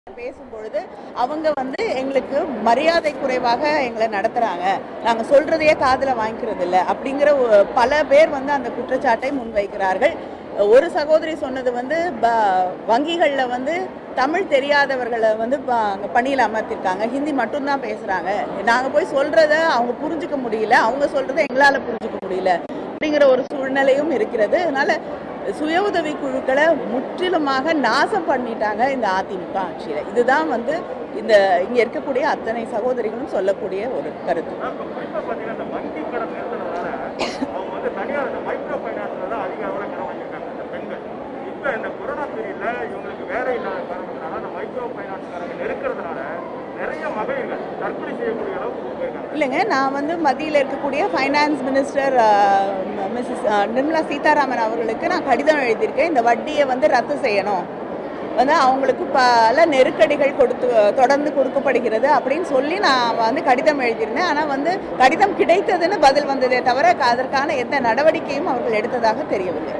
பேசும்பொழுது அவங்க வந்து எங்களுக்கு மரியாதை குறைவாக எங்களை நடத்துறாங்க நாங்க சொல்றதையே காதுல வாங்கிக்கிறது இல்ல அப்படிங்கிற ஒ- பல பேர் வந்து அந்த குற்றச்சாட்டை முன்வைக்கிறார்கள் ஒரு சகோதரி சொன்னது வந்து ப- வங்கிகள்ல வந்து தமிழ் தெரியாதவர்களை வந்து ப- அங்க பணியில் அமர்த்திருக்காங்க ஹிந்தி மட்டும்தான் பேசுறாங்க நாங்க போய் சொல்றத அவங்க புரிஞ்சுக்க முடியல அவங்க சொல்றதை எங்களால புரிஞ்சுக்க முடியல அப்படிங்கிற ஒரு சூழ்நிலையும் இருக்கிறது அதனால சுய உதவி குழுக்களை முற்றிலுமாக நாசம் பண்ணிட்டாங்க இந்த அதிமுக ஆட்சியில இதுதான் வந்து இந்த இங்க இருக்கக்கூடிய அத்தனை சகோதரிகளும் சொல்லக்கூடிய ஒரு கருத்து இப்போ குறிப்பாக பார்த்தீங்கன்னா இந்த வங்கி கடன் நிறுத்தினதுனால அவங்க வந்து தனியார் இந்த மைக்ரோ ஃபைனான்ஸ்ல தான் அதிக அளவில் கடன் வாங்கியிருக்காங்க இந்த பெண்கள் இப்போ இந்த கொரோனா பீரியட்ல இவங்களுக்கு வேலை இல்லாத காரணத்தினால அந்த மைக்ரோ ஃபைனான்ஸ்காரங்க நெருக்கிறதுனால நிறைய மகளிர்கள் தற்கொலை செய்யக்கூடிய அளவுக்கு போயிருக்காங்க இல்லைங்க நான் வந்து மத்தியில் இருக்கக்கூடிய finance minister Mrs Nirmala Sitharaman அவர்களுக்கு நான் கடிதம் எழுதியிருக்கேன் இந்த வட்டியை வந்து ரத்து செய்யணும் வந்து அவங்களுக்கு பல நெருக்கடிகள் கொடுத்து தொடர்ந்து கொடுக்கப்படுகிறது அப்படின்னு சொல்லி நான் வந்து கடிதம் எழுதியிருந்தேன் ஆனால் வந்து கடிதம் கிடைத்ததுன்னு பதில் வந்ததே தவிர அதற்கான எந்த நடவடிக்கையும் அவர்கள் எடுத்ததாக தெரியவில்லை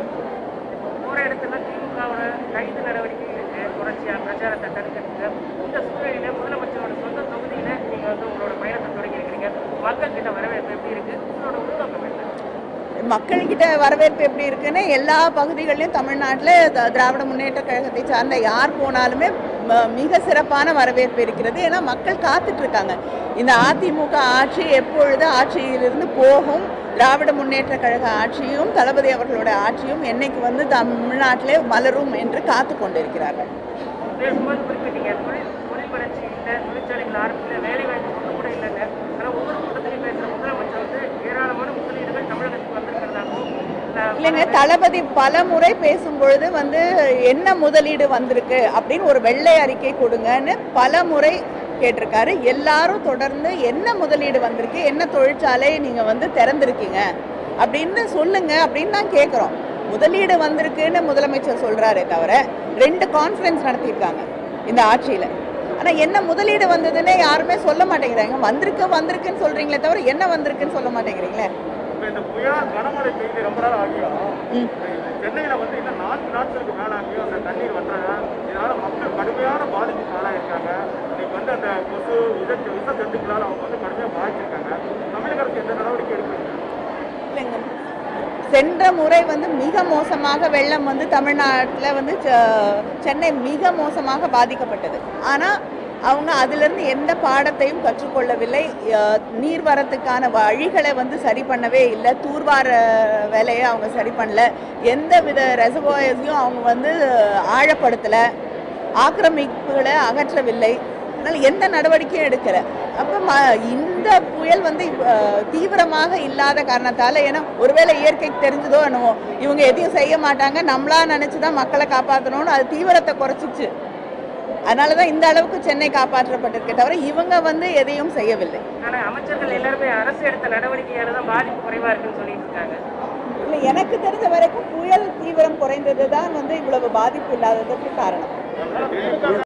போற இடத்துல திமுகவோட கைது நடவடிக்கை இருக்கு தொடர்ச்சியா பிரச்சாரத்தை தடுக்கிறதுக்கு இந்த சூழ்நிலையில முதலமைச்சரோட சொந்த தொகுதியில நீங்க வந்து உங்களோட பயணத்தை தொடங்கி இருக்கிறீங்க மக்கள் கிட்ட வரவேற்பு எப்படி இருக்கு உங்களோட உள்நோக்கம் என்ன மக்கள்கிட்ட வரவேற்பு எப்படி இருக்குன்னு எல்லா பகுதிகளிலும் தமிழ்நாட்டில் திராவிட முன்னேற்ற கழகத்தை சார்ந்த யார் போனாலுமே ம- மிக சிறப்பான வரவேற்பு இருக்கிறது ஏன்னா மக்கள் காத்துட்டு இருக்காங்க இந்த அதிமுக ஆட்சி எப்பொழுது ஆட்சியிலிருந்து போகும் திராவிட முன்னேற்ற கழக ஆட்சியும் தளபதி அவர்களோட ஆட்சியும் என்னைக்கு வந்து தமிழ்நாட்டிலே மலரும் என்று காத்து கொண்டிருக்கிறார்கள் பேசும்போது குறிப்பிட்டீங்க தொழில் தொழில் வளர்ச்சி இல்லை தொழிற்சாலைகள் ஆரம்பிக்கல வேலை வாய்ப்பு ஒன்று கூட இல்லைங்க ஆனால் ஒவ்வொரு கூட்டத்திலையும் பேசுகிற முதலமைச்சர் வந்து ஏராளமான முதலீடுகள் தமிழகத்துக்கு வந்திருக்கிறதாகவும் இல்லைங்க தளபதி பல முறை பேசும்பொழுது வந்து என்ன முதலீடு வந்திருக்கு அப்படின்னு ஒரு வெள்ளை அறிக்கை கொடுங்கன்னு பல முறை கேட்டிருக்காரு எல்லாரும் தொடர்ந்து என்ன முதலீடு வந்திருக்கு என்ன தொழிற்சாலை நீங்க வந்து திறந்திருக்கீங்க அப்படின்னு சொல்லுங்க அப்படின்னு தான் கேட்குறோம் முதலீடு வந்திருக்குன்னு முதலமைச்சர் சொல்றாரே தவிர ரெண்டு கான்ஃபரன்ஸ் நடத்தியிருக்காங்க இந்த ஆட்சியில ஆனா என்ன முதலீடு வந்ததுன்னு யாருமே சொல்ல மாட்டேங்கிறாங்க வந்திருக்கு வந்திருக்குன்னு சொல்றீங்களே தவிர என்ன வந்திருக்குன்னு சொல்ல மாட்டேங்கிறீங்களே இப்போ இந்த புயல் கனமழை பெய்து ரொம்ப நாள் ஆகியும் ம். சென்னையில வந்து இன்னும் நான்கு நாட்களுக்கு மேல ஆகியும் அந்த தண்ணீர் வந்தாங்க இதனால மக்கள் கடுமையான பாதிப்புக்கு ஆளாயிருக்காங்க இன்னைக்கு வந்து அந்த கொசு வித விச ஜந்துக்களால் அவங்க வந்து கடுமையாக பாதிச்சிருக்காங்க தமிழக அரசு எந்த நடவடிக்கை எடுக்கிறீங்க இல்லைங்க சென்ற முறை வந்து மிக மோசமாக வெள்ளம் வந்து தமிழ்நாட்டில் வந்து செ- சென்னை மிக மோசமாக பாதிக்கப்பட்டது ஆனால் அவங்க அதிலிருந்து எந்த பாடத்தையும் கற்றுக்கொள்ளவில்லை அஹ், நீர்வரத்துக்கான வழிகளை வந்து சரி பண்ணவே இல்லை தூர்வார வேலையை அவங்க சரி பண்ணல எந்த வித ரெசர்வாயர்ஸையும் அவங்க வந்து ஆழப்படுத்தலை ஆக்கிரமிப்புகளை அகற்றவில்லை அதனால் எந்த நடவடிக்கையும் எடுக்கல அப்போ ம இந்த புயல் வந்து இப்ப, தீவிரமாக இல்லாத காரணத்தால் ஏன்னா ஒருவேளை இயற்கைக்கு தெரிஞ்சதோ என்னவோ இவங்க எதையும் செய்ய மாட்டாங்க நம்மளா நினச்சி தான் மக்களை காப்பாற்றணும்னு அது தீவிரத்தை குறைச்சிச்சு அதனால தான் இந்த அளவுக்கு சென்னை காப்பாற்றப்பட்டிருக்கே தவிர இவங்க வந்து எதையும் செய்யவில்லை ஆனால் அமைச்சர்கள் எல்லாருமே அரசு எடுத்த நடவடிக்கையால தான் பாதிப்பு குறைவா இருக்குன்னு சொல்லிட்டு இருக்காங்க இல்லை எனக்கு தெரிஞ்ச வரைக்கும் புயல் தீவிரம் குறைந்தது தான் வந்து இவ்வளவு பாதிப்பு இல்லாததுக்கு காரணம்